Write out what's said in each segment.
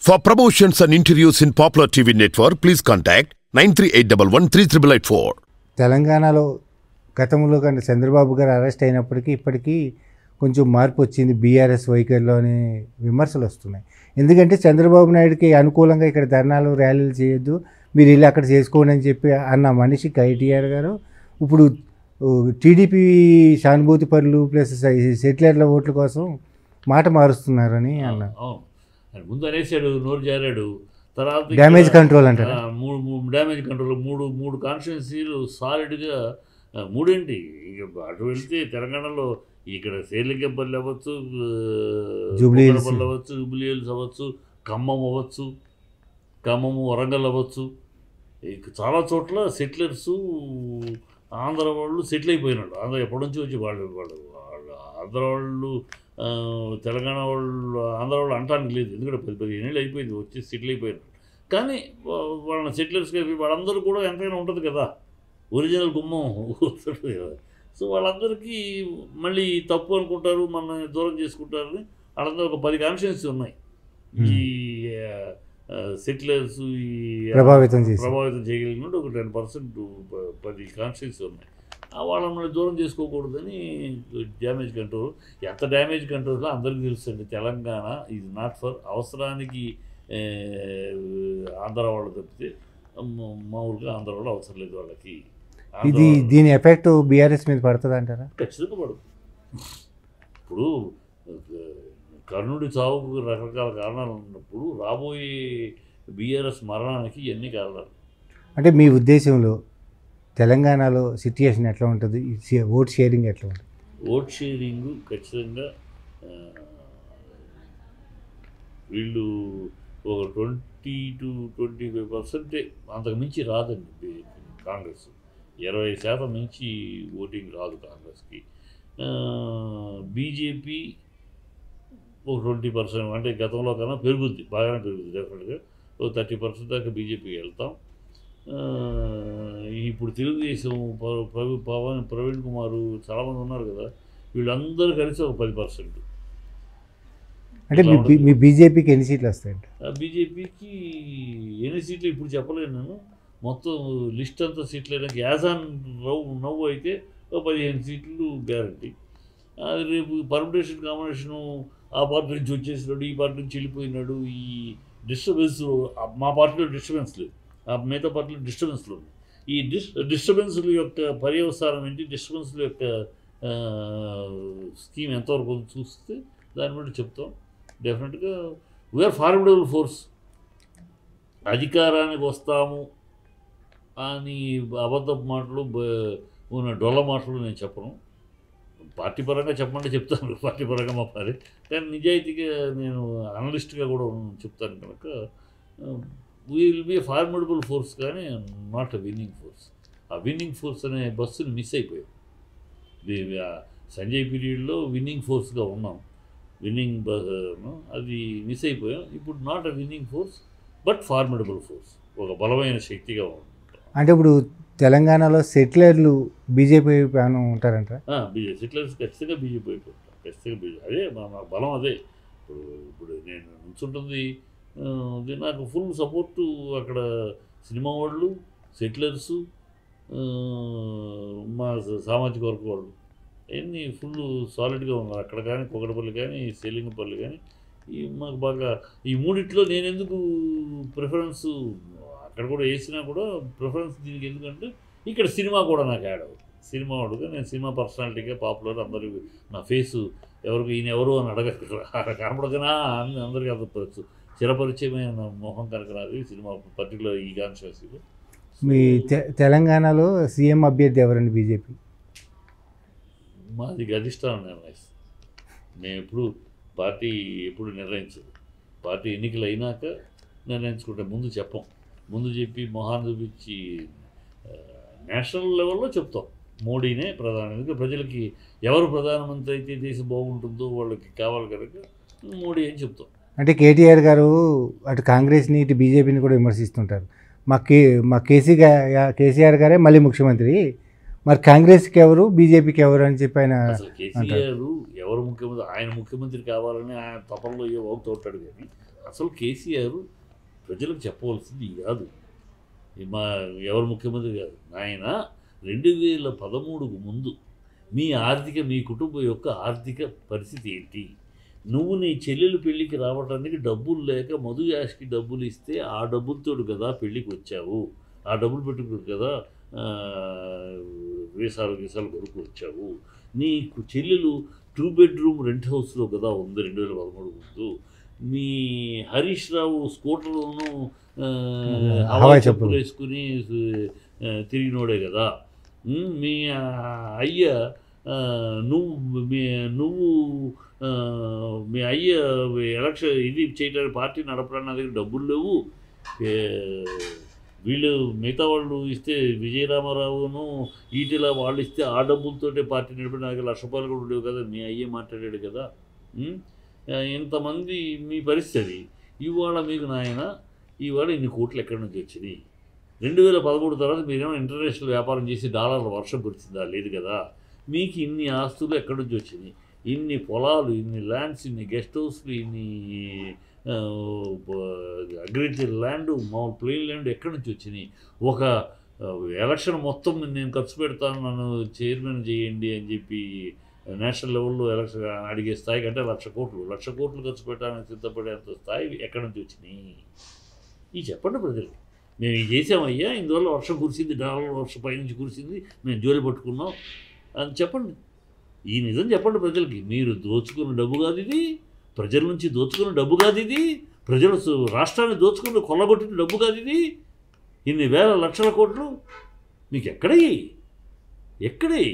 For promotions and interviews in Popular TV network, please contact 93811 తెలంగాణలో గతంలో కంటే చంద్రబాబు గారు అరెస్ట్ అయినప్పటికీ ఇప్పటికీ కొంచెం మార్పు వచ్చింది బీఆర్ఎస్ వైఖరిలో అనే విమర్శలు వస్తున్నాయి ఎందుకంటే చంద్రబాబు నాయుడుకి అనుకూలంగా ఇక్కడ ధర్నాలు ర్యాలీలు చేయొద్దు మీరు వెళ్ళి అక్కడ చేసుకోండి అని చెప్పి అన్న మనిషి ఐటీఆర్ గారు ఇప్పుడు టీడీపీ సానుభూతి పరులు ప్లస్ సెటిలర్ల ఓట్ల కోసం మాట మారుస్తున్నారని అన్నారు అవును ఆయన ముందు అనేసాడు నోరు జారాడు తర్వాత ఇక్కడ, డ్యామేజ్ కంట్రోల్ అంటారా? ఆ, మూడు మూడు డ్యామేజ్ కంట్రోల్ మూడు మూడు కాన్స్టిట్యున్సీలు సాలిడ్గా ఆ, మూడేంటి ఇక అటు వెళ్తే తెలంగాణలో ఇక్కడ సేలింగంపల్లి అవ్వచ్చు జూబ్లీ హిల్స్. కుక్కడపల్లి అవ్వచ్చు జూబ్లీ హిల్స్ అవ్వచ్చు ఖమ్మం అవ్వచ్చు ఖమ్మం వరంగల్ అవ్వచ్చు ఇక చాలా చోట్ల సెటిలర్స్ ఆంధ్ర వాళ్ళు సెటిల్ అయిపోయినాడు ఆంధ్ర ఎప్పటి నుంచి వచ్చి వాళ్ళు వాళ్ళు వాళ్ళు ఆంధ్ర వాళ్ళు ఆ, తెలంగాణ వాళ్ళు ఆంధ్ర వాళ్ళు అంటానికి లేదు ఎందుకంటే పది పదిహేను ఏళ్ళు అయిపోయింది వచ్చి సెటిల్ అయిపోయినారు కానీ వా- వాళ్ళ సెటిలర్స్కి వాళ్ళందరూ కూడా ఎంతైనా ఉంటుంది కదా ఒరిజినల్ గుమ్మం ఉంటుంది కదా సో వాళ్ళందరికీ మళ్ళీ తప్పు అనుకుంటారు మన దూరం చేసుకుంటారని వాళ్ళందరూ ఒక పది కాన్షియన్స్ ఉన్నాయి ఈ సెటిలర్స్ ఈ ప్రభావితం చేసి. ప్రభావితం చేయగలిగినట్టు ఒక టెన్ పర్సెంట్ పది కాన్షియన్స్ ఉన్నాయి ఆ వాళ్ళని మళ్ళీ దూరం చేసుకోకూడదని డ్యామేజ్ కంట్రోల్ ఎంత డ్యామేజ్ కంట్రోల్ అందరికీ తెలుస్తుంది తెలంగాణ ఈజ్ నాట్ ఫర్ అవసరానికి ఏ, ఆంధ్ర వాళ్ళు తప్పితే మా- మామూలుగా ఆంధ్ర వాళ్ళు అవసరం లేదు వాళ్ళకి ఆంధ్ర ఇది వాళ్ళు- దీని ఎఫెక్ట్ బీఆర్ఎస్ మీద పడుతుంది అంటారా ఖచ్చితంగా పడదు ఇప్పుడు ఆ, కర్ణుడి చావుకు రకరకాల కారణాలు ఉన్నప్పుడు రాబోయే బీఆర్ఎస్ మరణానికి ఇవన్నీ కారణాలు అంటే మీ ఉద్దేశంలో తెలంగాణలో సిట్యుయేషన్ ఎట్లా ఉంటుంది ఈ షే- ఓట్ షేరింగ్ ఎట్లా ఉంటుంది ఓట్ షేరింగ్ ఖచ్చితంగా ఆ, వీళ్ళు ఒక ట్వంటీ టు ట్వంటీ ఫైవ్ పర్సెంటే అంతకు మించి రాదండి బి- కాంగ్రెస్ ఇరవై శాతం మించి ఓటింగ్ రాదు కాంగ్రెస్కి బీజేపీ ఒక ట్వంటీ పర్సెంట్ అంటే గతంలో కన్నా పెరుగుద్ది బాగానే పెరుగుద్ది డెఫినెట్గా ఒక థర్టీ పర్సెంట్ దాకా బీజేపీకి వెళ్తాం ఆ, ఇప్పుడు తెలుగుదేశం ప- ప్రవీ పవన్ ప్రవీణ్ కుమారు చాలామంది ఉన్నారు కదా వీళ్ళందరూ కలిసి ఒక పది పర్సెంట్ అంటే మీ బీ- మీ బీజేపీకి ఎన్ని సీట్లు వస్తాయంట బీజేపీకి ఎన్ని సీట్లు ఇప్పుడు చెప్పలేను నేను మొత్తం లిస్ట్ అంతా సీట్లు అయినాక యాజ్ ఆన్ నవ్వు నవ్వు అయితే ఒక పదిహేను సీట్లు గ్యారంటీ అది రేపు పర్మిటేషన్ కాంబినేషను ఆ పార్టీ నుంచి వచ్చేసినాడు ఈ పార్టీ నుంచి వెళ్ళిపోయినాడు ఈ డిస్టర్బెన్స్ మా పార్టీలో డిస్టర్బెన్స్ లేదు ఆ మిగతా పార్టీలో డిస్టర్బెన్స్లు ఉన్నాయి ఈ డిస్ డిస్టర్బెన్స్ల యొక్క పర్యవసానం ఏంటి డిస్టర్బెన్స్ల యొక్క స్కీమ్ ఎంతవరకు ఉందో చూస్తే దాన్ని బట్టి చెప్తాం డెఫినెట్గా వీఆర్ ఫార్మిడబుల్ ఫోర్స్ అధికారానికి వస్తాము అని అబద్ధపు మాటలు బ- ఉన్న డొల్ల మాటలు నేను చెప్పను పార్టీ పరంగా చెప్పమంటే చెప్తాను పార్టీ పరంగా మా పని కానీ నిజాయితీగా నేను అనలిస్ట్గా కూడా ఉన్న- చెప్తాను కనుక విల్ బి ఫార్మిడబుల్ ఫోర్స్ కానీ నాట్ అ విన్నింగ్ ఫోర్స్ ఆ విన్నింగ్ ఫోర్స్ అనే బస్సుని మిస్ అయిపోయాం ఇది, ఆ సంజయ్ పీరియడ్లో విన్నింగ్ ఫోర్స్గా ఉన్నాం విన్నింగ్ బ- అది మిస్ అయిపోయాం ఇప్పుడు not a winning force but formidable force ఒక బలమైన శక్తిగా ఉంటాం అంటే ఇప్పుడు తెలంగాణలో సెటిలర్లు బీజేపీ వైపు ఏమైనా ఉంటారంట బీజేపీ సెటిలర్స్ ఖచ్చితంగా బీజేపీ అయిపోతాం ఖచ్చితంగా బీజేపీ అదే మా మా బలం అదే ఇప్పుడు ఇప్పుడు నేను నుంచుంటుంది ఆ, ఇది నాకు ఫుల్ సపోర్టు అక్కడ సినిమా వాళ్ళు సెటిలర్సు మా సామాజిక వర్గ వాళ్ళు అవన్నీ ఫుల్ సాలిడ్గా ఉన్నారు అక్కడ కానీ కొగడపల్లి కానీ సేలింగపల్లి కానీ ఈ మాకు బాగా ఈ మూడిట్లో నేను ఎందుకు ప్రిఫరెన్స్ అక్కడ కూడా వేసినా కూడా ప్రిఫరెన్స్ దీనికి ఎందుకంటే ఇక్కడ సినిమా కూడా నాకు యాడ్ అవుతుంది సినిమా వాడుగా నేను సినిమా పర్సనాలిటీగా పాపులర్ అందరూ నా ఫేసు ఎవరికి ఈయన ఎవరు అని అడగ కనపడకనా అని అందరికీ అందపరచు చిరపరిచయమైన నా మొహం కనుక నాది సినిమా పర్టికులర్ ఈ కాన్స్టిట్యూన్సీలో మీ తె- తెలంగాణలో సీఎం అభ్యర్థి ఎవరండి బీజేపీ మాది అధిష్టానం నిర్ణయిస్తుంది మేము ఎప్పుడు పార్టీ ఎప్పుడు నిర్ణయించదు పార్టీ ఎన్నికలు అయినాక నిర్ణయించుకుంటే ముందు చెప్పం ముందు చెప్పి మొహాన్ని చూపించి ఆ, నేషనల్ లెవెల్లో చెప్తాం మోడీనే ప్రధాని ఎందుకంటే ప్రజలకి ఎవరు ప్రధానమంత్రి అయితే దేశం బాగుంటుందో వాళ్ళకి కావాలి కనుక మోడీ అని చెప్తాం అంటే కేటీఆర్ గారు అటు కాంగ్రెస్ని ఇటు బీజేపీని కూడా విమర్శిస్తుంటారు మా కే మా కేసీ గా- కేసీఆర్ గారే మళ్ళీ ముఖ్యమంత్రి మరి కాంగ్రెస్కి ఎవరు బీజేపీకి ఎవరు అని చెప్పి ఆయన అసలు కేసీఆర్ ఎవరు ముఖ్యమంత్రి ఆయన ముఖ్యమంత్రి కావాలని ఆయన తపనలో ఏ అవుతుంటాడు కానీ అసలు కేసీఆర్ ప్రజలకు చెప్పవలసింది ఇది కాదు ఈ మా ఎవరు ముఖ్యమంత్రి కాదు ఆయన రెండు వేల పదమూడుకు ముందు మీ ఆర్థిక మీ కుటుంబం యొక్క ఆర్థిక పరిస్థితి ఏంటి నువ్వు నీ చెల్లెలు పెళ్ళికి రావడానికి డబ్బులు లేక మధు యాష్కి డబ్బులు ఇస్తే ఆ డబ్బులతో కదా పెళ్ళికి వచ్చావు ఆ డబ్బులు పెట్టుకుని కదా ఆ, వీసాలు గీసాలు కొరకు వచ్చావు నీకు చెల్లెలు టూ బెడ్రూమ్ రెంట్ హౌస్లో కదా ఉంది రెండు వేల పదమూడు ముందు మీ హరీష్ రావు స్కూటర్లోను ఆ, హవాయి హవాయి చెప్పులు. చెప్పులు వేసుకుని ఆ, తిరిగినోడే కదా ఉమ్, మీ ఆ, అయ్య ఆ, నువ్వు మీ నువ్వు ఆ, మీ అయ్య ఎలక్షన్ ఇది చేయడానికి పార్టీ నడపడానికి నా దగ్గర డబ్బులు లేవు ఏ, వీళ్ళు మిగతా వాళ్ళు ఇస్తే విజయరామారావును ఈటిలా వాళ్ళు ఇస్తే ఆ డబ్బులతోటే పార్టీ నడిపి నాకు లక్ష రూపాయలు కూడా ఉండేవి కదా మీ అయ్యే మాట్లాడాడు కదా ఉమ్, ఆ, ఇంతమంది మీ పరిస్థితి ఇవాళ మీకు నాయన ఇవాళ ఇన్ని కోట్లు ఎక్కడి నుంచి వచ్చినాయి రెండు వేల పదమూడు తర్వాత మీరేమో ఇంటర్నేషనల్ వ్యాపారం చేసి డాలర్ల వర్షం కురిచిందా లేదు కదా మీకు ఇన్ని ఆస్తులు ఎక్కడి నుంచి వచ్చినాయి ఇన్ని పొలాలు ఇన్ని ల్యాండ్స్ ఇన్ని గెస్ట్ హౌస్లు ఇన్ని అగ్రికల్చర్ ల్యాండ్ మామూలు ప్లెయిన్ ల్యాండ్ ఎక్కడి నుంచి వచ్చినాయి ఒక ఆ, ఎలక్షన్ మొత్తం నేను ఖర్చు పెడతాను నన్ను చైర్మన్ చేయండి అని చెప్పి నేషనల్ లెవెల్లో ఎలక్షన్ అడిగే స్థాయికి అంటే లక్ష కోట్లు లక్ష కోట్లు ఖర్చు పెట్టడానికి సిద్ధపడేంత స్థాయి ఎక్కడి నుంచి వచ్చినాయి ఇవి చెప్పండి ప్రజలు మేము ఇది చేసామయ్యా ఇందువల్ల వర్షం కురిసింది డాలర్ వర్షం పైనుంచి కురిసింది మేము జోలి పట్టుకున్నాం అని చెప్పండి ఈ నిజం చెప్పండి ప్రజలకి మీరు దోచుకున్న డబ్బు కాదు ఇది ప్రజల నుంచి దోచుకున్న డబ్బు కాదు ఇది ప్రజల సు- రాష్ట్రాన్ని దోచుకుని కొల్లగొట్టిన డబ్బు కాదు ఇది ఇన్ని వేల లక్షల కోట్లు మీకు ఎక్కడయి ఎక్కడే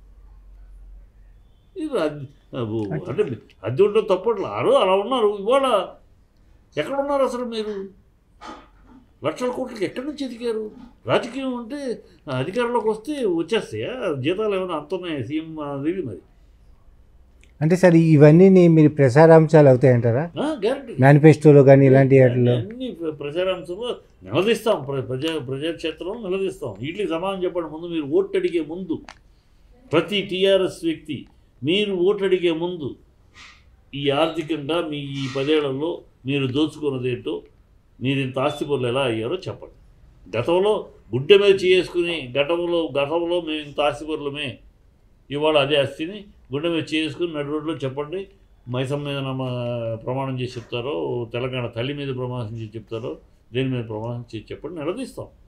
ఇది అద్- అబ్బో, అంటే అద్దె ఉండడం తప్పట్లు ఆరు అలా ఉన్నారు ఇవాళ ఎక్కడ ఉన్నారు అసలు మీరు లక్షల కోట్లకి ఎక్కడి నుంచి ఎదిగారు రాజకీయం అంటే ఆ, అధికారంలోకి వస్తే వచ్చేస్తాయా జీతాలు ఏమైనా అంత ఉన్నాయా సీఎం అది మరి అంటే సార్ ఇవన్నీ నీ- మీరు ప్రసారాంశాలు అవుతాయంటారా గ్యారంటీ మేనిఫెస్టోలో కానీ ఇలాంటి వాటిలో అన్ని ప్ర- ప్రచారాంశంలో నిలదీస్తాం ప్ర- ప్రజా ప్రజాక్షేత్రంలో నిలదీస్తాం వీటికి సమాధానం చెప్పండి ముందు మీరు ఓటు అడిగే ముందు ప్రతి టీఆర్ఎస్ వ్యక్తి మీరు ఓటు అడిగే ముందు ఈ ఆర్థికంగా మీ ఈ పదేళ్లలో మీరు దోచుకున్నదేంటో మీరు ఇంత ఆస్తిపరులు ఎలా అయ్యారో చెప్పండి గతంలో గుడ్డె మీద చేసుకుని గతంలో గతంలో మేము ఇంత ఆస్తిపరులమే ఇవాళ అదే ఆస్తిని గుండె మీద చేసుకుని నడు రోడ్లో చెప్పండి మైసం మీద నమ్మ ప్రమాణం చేసి చెప్తారో తెలంగాణ తల్లి మీద ప్రమాణం చేసి చెప్తారో దేని మీద ప్రమాణం చేసి చెప్పండి నిలదీస్తాం